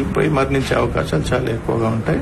వెళ్ళిపోయి మరణించే అవకాశాలు చాలా ఎక్కువగా ఉంటాయి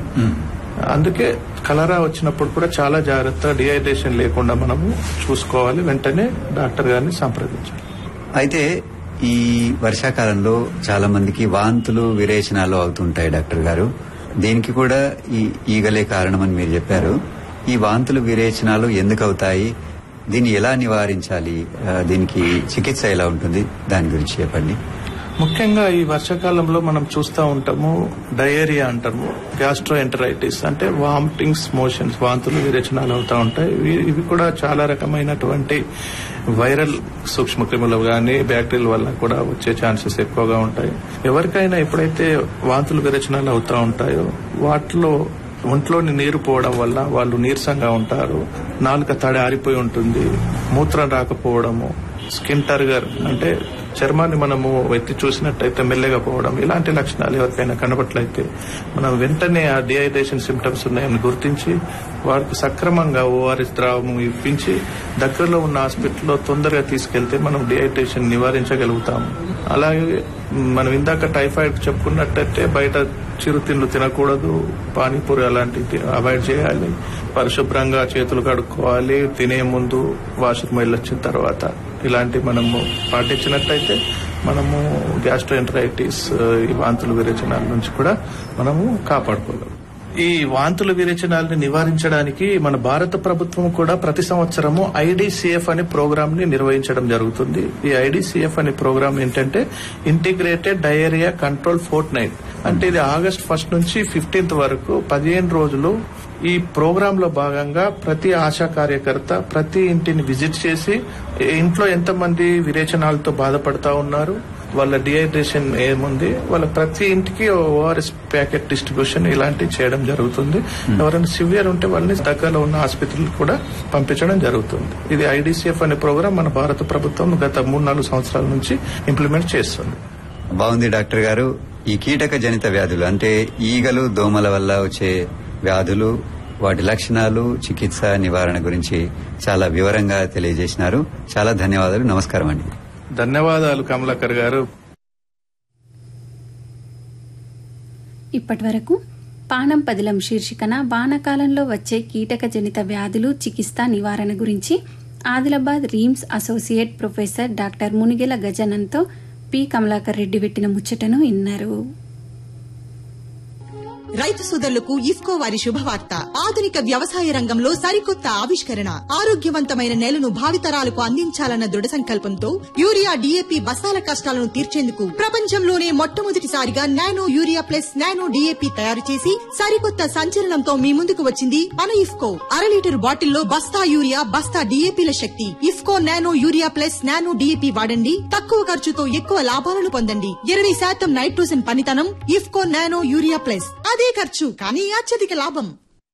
అందుకే కలరా వచ్చినప్పుడు కూడా చాలా జాగ్రత్త డిహైడ్రేషన్ లేకుండా మనము చూసుకోవాలి వెంటనే డాక్టర్ గారిని సంప్రదించాలి అయితే ఈ వర్షాకాలంలో చాలా మందికి వాంతులు విరేచనాలు అవుతుంటాయి డాక్టర్ గారు దీనికి కూడా ఈ ఈగలే కారణమని మీరు చెప్పారు ఈ వాంతులు విరేచనాలు ఎందుకు అవుతాయి దీన్ని ఎలా నివారించాలి ఆ, దీనికి చికిత్స ఎలా ఉంటుంది దాని గురించి చెప్పండి ముఖ్యంగా ఈ వర్షాకాలంలో మనం చూస్తూ ఉంటాము డయేరియా అంటాము గ్యాస్ట్రో ఎంటరైటిస్ అంటే వామిటింగ్స్ మోషన్స్ వాంతులు విరేచనాలు అవుతూ ఉంటాయి ఇవి- ఇవి కూడా చాలా రకమైనటువంటి వైరల్ సూక్ష్మక్రిములు కానీ బ్యాక్టీరియల్ వల్ల కూడా వచ్చే ఛాన్సెస్ ఎక్కువగా ఉంటాయి ఎవరికైనా ఎప్పుడైతే వాంతులు విరేచనాలు అవుతూ ఉంటాయో వాటిలో ఒంట్లోని నీరు పోవడం వల్ల వాళ్ళు నీరసంగా ఉంటారు నాలుక తడి ఆరిపోయి ఉంటుంది మూత్రం రాకపోవడము స్కిన్ టర్గర్ అంటే చర్మాన్ని మనము ఎత్తి చూసినట్టయితే మెల్లగా పోవడం ఇలాంటి లక్షణాలు ఎవరికైనా కనబట్లయితే మనం వెంటనే ఆ డిహైడ్రేషన్ సిమ్టమ్స్ ఉన్నాయని గుర్తించి వారికి సక్రమంగా ఓఆర్ఎస్ ద్రావము ఇప్పించి దగ్గరలో ఉన్న హాస్పిటల్లో తొందరగా తీసుకెళ్తే మనం డిహైడ్రేషన్ నివారించగలుగుతాము అలాగే మనం ఇందాక టైఫాయిడ్ చెప్పుకున్నట్టయితే బయట చిరుతిండ్లు తినకూడదు పానీపూరి అలాంటివి అవాయిడ్ చేయాలి పరిశుభ్రంగా చేతులు కడుక్కోవాలి తినే ముందు వాష్రూమ్ వెళ్ళొచ్చిన తర్వాత ఇలాంటి మనము పాటించినట్టయితే మనము గ్యాస్ట్రోఎంటరైటిస్ ఈ వాంతులు విరేచనాల నుంచి కూడా మనము కాపాడుకోగలం ఈ వాంతుల విరేచనాలని నివారించడానికి మన భారత ప్రభుత్వం కూడా ప్రతి సంవత్సరము ఐడిసిఎఫ్ అనే ప్రోగ్రామ్ ని నిర్వహించడం జరుగుతుంది ఈ ఐడిసిఎఫ్ అనే ప్రోగ్రామ్ ఏంటంటే integrated diarrhoea control fortnight అంటే ఇది ఆగస్ట్ ఫస్ట్ నుంచి ఫిఫ్టీన్త్ వరకు పదిహేను రోజులు ఈ ప్రోగ్రామ్ లో భాగంగా ప్రతి ఆశా కార్యకర్త ప్రతి ఇంటిని విజిట్ చేసి ఇంట్లో ఎంతమంది విరేచనాలతో బాధపడతా ఉన్నారు వాళ్ళ డిహైడ్రేషన్ ఏముంది వాళ్ళ ప్రతి ఇంటికి ఓఆర్ఎస్ ప్యాకెట్ డిస్ట్రిబ్యూషన్ ఇలాంటివి చేయడం జరుగుతుంది ఎవరైనా సివియర్ ఉంటే వాళ్ళని దగ్గరలో ఉన్న ఆసుపత్రులకు కూడా పంపించడం జరుగుతుంది ఇది ఐడిసిఎఫ్ అనే ప్రోగ్రామ్ మన భారత ప్రభుత్వం గత మూడు నాలుగు సంవత్సరాల నుంచి ఇంప్లిమెంట్ చేస్తుంది బాగుంది డాక్టర్ గారు ఈ కీటక జనిత వ్యాధులు అంటే ఈగలు దోమల వల్ల వచ్చే వ్యాధులు వాటి లక్షణాలు చికిత్స నివారణ గురించి చాలా వివరంగా తెలియజేసినారు చాలా ధన్యవాదాలు నమస్కారం అండి ధన్యవాదాలు కమలాకర్ గారు ఇప్పటి వరకు పానం పదిలం శీర్షికన వానాకాలంలో వచ్చే కీటక జనిత వ్యాధులు చికిత్స నివారణ గురించి Adilabad RIMS associate professor doctor Munigela గజానంతో పి కమలాకర్ రెడ్డి పెట్టిన ముచ్చటను విన్నారు రైతు సోదరులకు ఇఫ్కో వారి శుభవార్త ఆధునిక వ్యవసాయ రంగంలో సరికొత్త ఆవిష్కరణ ఆరోగ్యవంతమైన నేలను భావితరాలకు అందించాలన్న దృఢ సంకల్పంతో యూరియా డీఏపీ బస్తాల కష్టాలను తీర్చేందుకు ప్రపంచంలోనే మొట్టమొదటిసారిగా nano urea plus nano DAP తయారు చేసి సరికొత్త సంచలనంతో మీ ముందుకు వచ్చింది మన ఇఫ్కో అర లీటర్ బాటిల్లో బస్తా యూరియా బస్తా డీఏపీల శక్తి IFFCO nano urea plus nano DAP వాడండి తక్కువ ఖర్చుతో ఎక్కువ లాభాలను పొందండి ఇరవై శాతం నైట్రోజన్ పనితనం ఇఫ్కో నానో యూరియా ప్లస్ అదే ఖర్చు కానీ అత్యధిక లాభం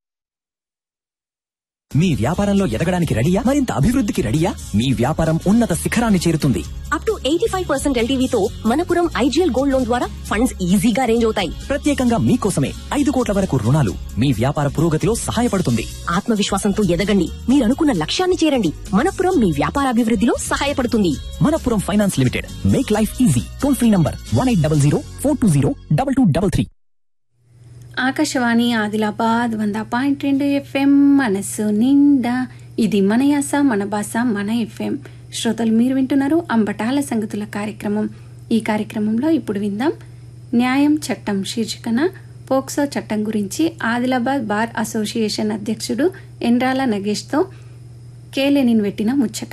మీ వ్యాపారంలో ఎదగడానికి రెడీయా మరింత అభివృద్ధికి రెడీయా మీ వ్యాపారం ఉన్నత శిఖరాన్ని చేరుతుంది up to eighty five percent ఎల్టీవీతో మనపురం ఐజీఎల్ గోల్డ్ లోన్ ద్వారా ఫండ్స్ ఈజీగా అరేంజ్ అవుతాయి ప్రత్యేకంగా మీకోసమే ఐదు కోట్ల వరకు రుణాలు మీ వ్యాపార పురోగతిలో సహాయపడుతుంది ఆత్మవిశ్వాసంతో ఎదగండి మీరు అనుకున్న లక్ష్యాన్ని చేరండి మనపురం మీ వ్యాపారాభివృద్ధిలో సహాయపడుతుంది Manappuram finance limited make life easy toll free number one eight double zero four two zero double two double three Akashvani Adilabad వంద పాయింట్ రెండు ఎఫ్ఎం మనస్సు నిండా ఇది మన యాస మన భాష మన ఎఫ్ఎం శ్రోతలు మీరు వింటున్నారు అంబటాల సంగతుల కార్యక్రమం ఈ కార్యక్రమంలో ఇప్పుడు విందాం న్యాయం చట్టం శీర్షికన పోక్సో చట్టం గురించి ఆదిలాబాద్ బార్ అసోసియేషన్ అధ్యక్షుడు ఎండ్రాల నగేష్తో కేలెనిన్ పెట్టిన ముచ్చట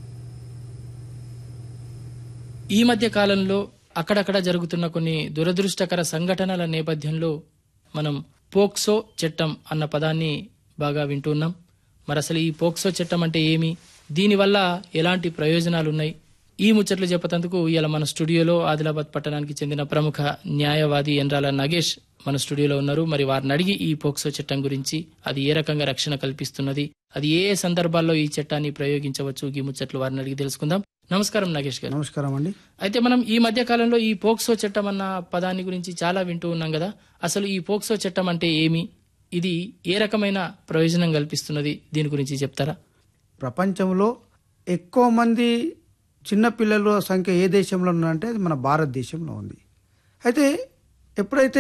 ఈ మధ్య కాలంలో అక్కడక్కడ జరుగుతున్న కొన్ని దురదృష్టకర సంఘటనల నేపథ్యంలో మనం పోక్సో చట్టం అన్న పదాన్ని బాగా వింటున్నాం మరి అసలు ఈ పోక్సో చట్టం అంటే ఏమి దీనివల్ల ఎలాంటి ప్రయోజనాలు ఉన్నాయి ఈ ముచ్చట్లు చెప్పేందుకు ఇలా మన స్టూడియోలో ఆదిలాబాద్ పట్టణానికి చెందిన ప్రముఖ న్యాయవాది ఎన్రాల నగేష్ మన స్టూడియోలో ఉన్నారు మరి వారిని అడిగి ఈ పోక్సో చట్టం గురించి అది ఏ రకంగా రక్షణ కల్పిస్తున్నది అది ఏ ఏ సందర్భాల్లో ఈ చట్టాన్ని ప్రయోగించవచ్చు ఈ ముచ్చట్లు వారిని అడిగి తెలుసుకుందాం నమస్కారం నాగేష్ గారు నమస్కారం అండి అయితే మనం ఈ మధ్య కాలంలో ఈ పోక్సో చట్టం అన్న పదాన్ని గురించి చాలా వింటూ ఉన్నాం కదా అసలు ఈ పోక్సో చట్టం అంటే ఏమి ఇది ఏ రకమైన ప్రయోజనం కల్పిస్తున్నది దీని గురించి చెప్తారా ప్రపంచంలో ఎక్కువ మంది చిన్నపిల్లల సంఖ్య ఏ దేశంలో ఉందంటే అది మన భారతదేశంలో ఉంది అయితే ఎప్పుడైతే